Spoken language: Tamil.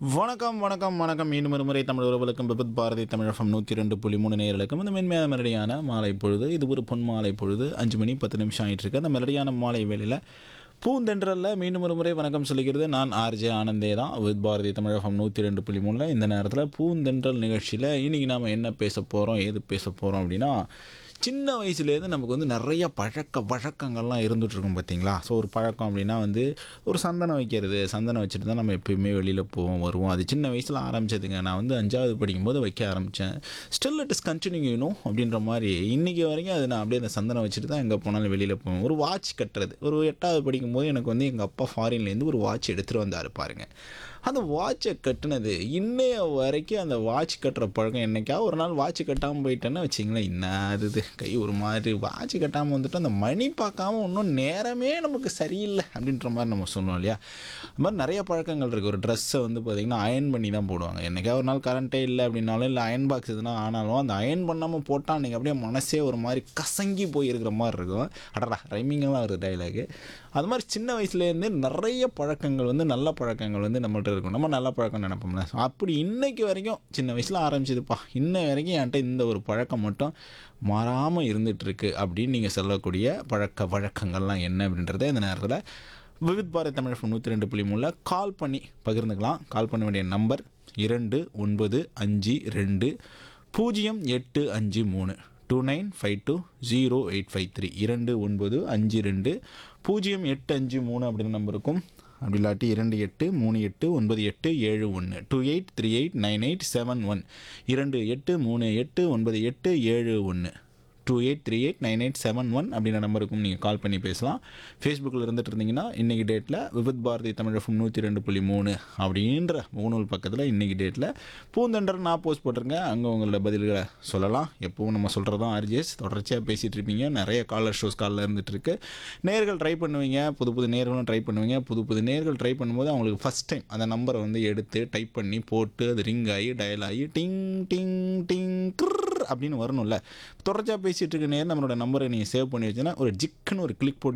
வணக்கம் வணக்கம் வணக்கம் மீண்டும் ஒரு முறை தமிழ் உறவுகளுக்கும் விபத் பாரதி தமிழகம் நூற்றி ரெண்டு புள்ளி மூணு நேர்களுக்கும் இந்த மென்மையான மெலடியான மாலை பொழுது இது ஒரு பொன் மாலை பொழுது அஞ்சு மணி பத்து நிமிஷம் ஆயிட்டு இருக்கு அந்த மெலடியான மாலை வேளையில் பூந்தென்றலில் மீண்டும் ஒரு முறை வணக்கம் சொல்லிக்கிறது நான் ஆர்ஜே ஆனந்தே தான் வித் பாரதி தமிழகம் நூற்றி ரெண்டு புள்ளி மூணில் இந்த நேரத்தில் பூந்தென்றல் நிகழ்ச்சியில் இன்றைக்கி நாம் என்ன பேச போகிறோம் ஏது பேச போகிறோம் அப்படின்னா சின்ன வயசுலேருந்து நமக்கு வந்து நிறைய பழக்க வழக்கங்கள்லாம் இருந்துட்டு இருக்கும் பார்த்தீங்களா ஸோ ஒரு பழக்கம் அப்படின்னா வந்து ஒரு சந்தனம் வைக்கிறது சந்தனம் வச்சுட்டு தான் நம்ம எப்பயுமே வெளியில் போவோம் வருவோம் அது சின்ன வயசில் ஆரம்பிச்சதுங்க நான் வந்து அஞ்சாவது படிக்கும்போது வைக்க ஆரம்பித்தேன் ஸ்டில் இட் இஸ் கண்டினியூ யூனும் அப்படின்ற மாதிரி இன்றைக்கி வரைக்கும் அது நான் அப்படியே அந்த சந்தனம் வச்சுட்டு தான் எங்கே போனாலும் வெளியில் போவேன் ஒரு வாட்ச் கட்டுறது ஒரு எட்டாவது படிக்கும்போது எனக்கு வந்து எங்கள் அப்பா ஃபாரின்லேருந்து ஒரு வாட்ச் எடுத்துகிட்டு வந்தார் பாருங்க அந்த வாட்சை கட்டினது இன்னைய வரைக்கும் அந்த வாட்ச் கட்டுற பழக்கம் என்னைக்கா ஒரு நாள் வாட்ச் கட்டாமல் போயிட்டேன்னு வச்சிங்களேன் என்ன அது இது கை ஒரு மாதிரி வாட்ச் கட்டாமல் வந்துட்டு அந்த மணி பார்க்காம இன்னும் நேரமே நமக்கு சரியில்லை அப்படின்ற மாதிரி நம்ம சொன்னோம் இல்லையா அது மாதிரி நிறைய பழக்கங்கள் இருக்குது ஒரு ட்ரெஸ்ஸை வந்து பார்த்திங்கன்னா அயன் பண்ணி தான் போடுவாங்க என்னைக்கா ஒரு நாள் கரண்ட்டே இல்லை அப்படின்னாலும் இல்லை அயன் பாக்ஸ் எதுனா ஆனாலும் அந்த அயன் பண்ணாமல் போட்டால் அன்றைக்கி அப்படியே மனசே ஒரு மாதிரி கசங்கி போய் இருக்கிற மாதிரி இருக்கும் அடடா ரைமிங்கெல்லாம் ஒரு டைலாகு அது மாதிரி சின்ன வயசுலேருந்து நிறைய பழக்கங்கள் வந்து நல்ல பழக்கங்கள் வந்து நம்மள்ட்ட இருக்கும் நம்ம நல்ல பழக்கம் நினைப்போம்ல So, அப்படி இன்னைக்கு வரைக்கும் சின்ன வயசில் ஆரம்பிச்சதுப்பா இன்ன வரைக்கும் என்கிட்ட இந்த ஒரு பழக்கம் மட்டும் மாறாமல் இருந்துகிட்ருக்கு அப்படின்னு நீங்கள் சொல்லக்கூடிய பழக்க வழக்கங்கள்லாம் என்ன அப்படின்றத இந்த நேரத்தில் விவித் பாரத் தமிழ் நூற்றி ரெண்டு புள்ளி மூணில் கால் பண்ணி பகிர்ந்துக்கலாம் கால் பண்ண வேண்டிய நம்பர் இரண்டு ஒன்பது அஞ்சு ரெண்டு பூஜ்ஜியம் எட்டு அஞ்சு மூணு two nine five two zero eight five three இரண்டு ஒன்பது அஞ்சு ரெண்டு பூஜ்ஜியம் எட்டு அஞ்சு மூணு அப்படின்னு நம்பர் இருக்கும் அப்படி இல்லாட்டி இரண்டு எட்டு மூணு எட்டு ஒன்பது எட்டு ஏழு ஒன்று two eight three eight nine eight seven one இரண்டு எட்டு மூணு எட்டு ஒன்பது எட்டு ஏழு ஒன்று two eight three eight nine eight seven one அப்படின்ற நம்பருக்கும் நீங்கள் கால் பண்ணி பேசலாம் ஃபேஸ்புக்கில் இருந்துட்டு இருந்தீங்கன்னா இன்றைக்கி டேட்டில் விபத் பாரதி தமிழகம் நூற்றி ரெண்டு புள்ளி மூணு அப்படின்ற முகநூல் பக்கத்தில் இன்றைக்கி டேட்டில் பூந்தண்டர் நான் போஸ்ட் போட்டிருக்கேன் அங்கே உங்களோட பதில்களை சொல்லலாம் எப்பவும் நம்ம சொல்கிறதான் ஆர்ஜிஎஸ் தொடர்ச்சியாக பேசிகிட்டு இருப்பீங்க நிறைய காலர் ஷோஸ் காலில் இருந்துட்டு இருக்கு நேர்கள் ட்ரை பண்ணுவீங்க புது புது நேர்களும் ட்ரை பண்ணுவீங்க புது புது நேர்கள் ட்ரை பண்ணும்போது அவங்களுக்கு ஃபஸ்ட் டைம் அந்த நம்பரை வந்து எடுத்து டைப் பண்ணி போட்டு அது ரிங் ஆகி டயல் ஆகி டிங் டிங் டிங் கிர் அப்படின்னு வரணும்ல தொடர்ச்சியாக பேசிகிட்டு இருக்க நேரம் நம்மளோட நம்பரை நீங்கள் சேவ் பண்ணி வச்சுன்னா ஒரு ஜிக்குன்னு ஒரு கிளிக் போட்டு